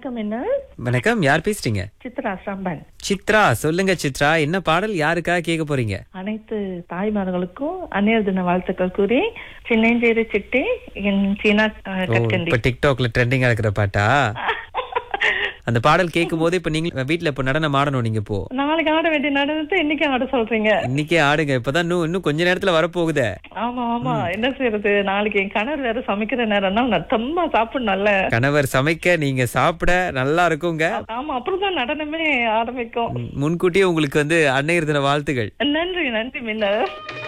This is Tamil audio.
வணக்கம் என்ன வணக்கம் யார் பேசுறீங்க சித்ரா சம்பன் சித்ரா சொல்லுங்க சித்ரா என்ன பாடல் யாருக்காக கேட்க போறீங்க அனைத்து தாய்மார்களுக்கும் அந்நியர் தின வாழ்த்துக்கள் கூறி சின்னஞ்சேரி சிட்டி என் சீனா அஹ், ஓ கற்கண்டி இப்ப டிக்டாக்ல ட்ரெண்டிங்கா இருக்கிற பாட்டா அந்த பாடல் கேட்கும் போது இப்ப நீங்க வீட்ல இப்ப நடனம் ஆடணும் நீங்க இப்போ நாளைக்கு ஆட வேண்டிய நடனத்தை இன்னைக்கு ஆட சொல்றீங்க இன்னைக்கே ஆடுங்க இப்பதான் இன்னும் இன்னும் கொஞ்ச நேரத்துல வரப்போகுதே ஆமா ஆமா என்ன செய்யறது நாளைக்கு என் கணவர் வேற சமைக்கிற நேரம்னா நத்தமா சாப்பிடணும்ல கணவர் சமைக்க நீங்க சாப்பிட நல்லா இருக்குங்க ஆமா அப்புறம் தான் நடனமே ஆரம்பிக்கும் முன்கூட்டியே உங்களுக்கு வந்து அன்னையர் தின வாழ்த்துகள் நன்றி நன்றி மின்ன